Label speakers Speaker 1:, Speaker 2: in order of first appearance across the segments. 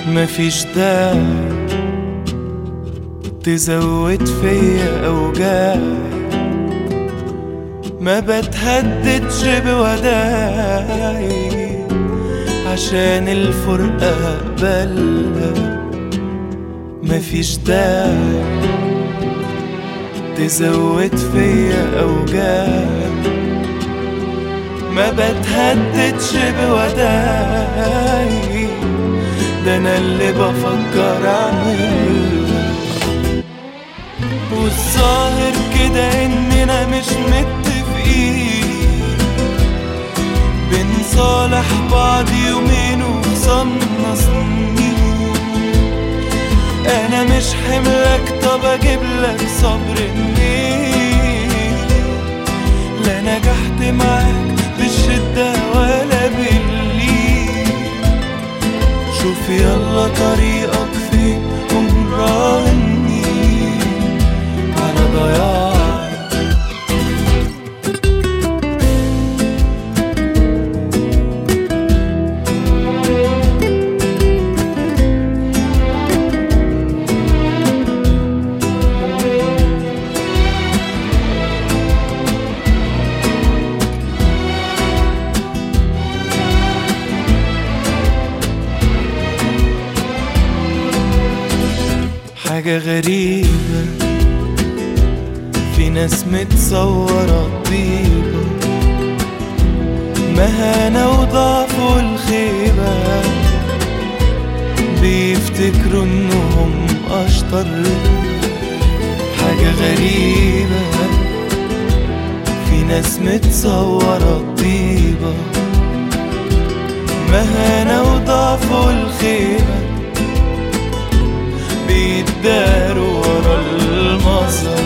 Speaker 1: مفيش داعي تزود فيا أوجاعي ما بتهددش بوداعي عشان الفرقة أقبلها مفيش داعي تزود فيا أوجاعي ما بتهددش بوداعي ده أنا اللي بفكر أعملها والظاهر كده إننا مش متفقين بنصالح بعض يومين وخصمنا سنين أنا مش حملك طب أجيبلك صبر منين لا نجحت معاك بالشدة ولا بالليل شوف يلا طريقك فين ومراهني على ضياعي حاجة غريبة في ناس متصورة طيبة مهانة وضعف والخيبة بيفتكروا انهم اشطر حاجة غريبة في ناس متصورة طيبة مهانة وضعف والخيبة بيتداروا ورا المظهر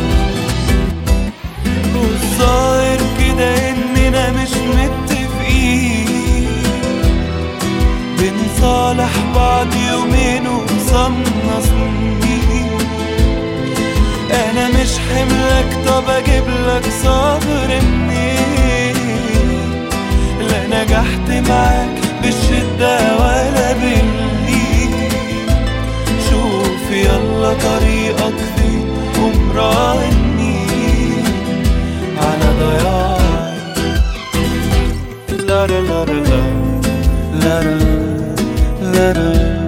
Speaker 1: والظاهر كده اننا مش متفقين بنصالح بعض يومين وخصمنا سنين انا مش حملك طب اجيبلك صبر منين لا نجحت معاك بالشدة ولا بالليل شوف يلا طريقك فين ومراهني على ضياعي لا لا لا لا لا لا لا لا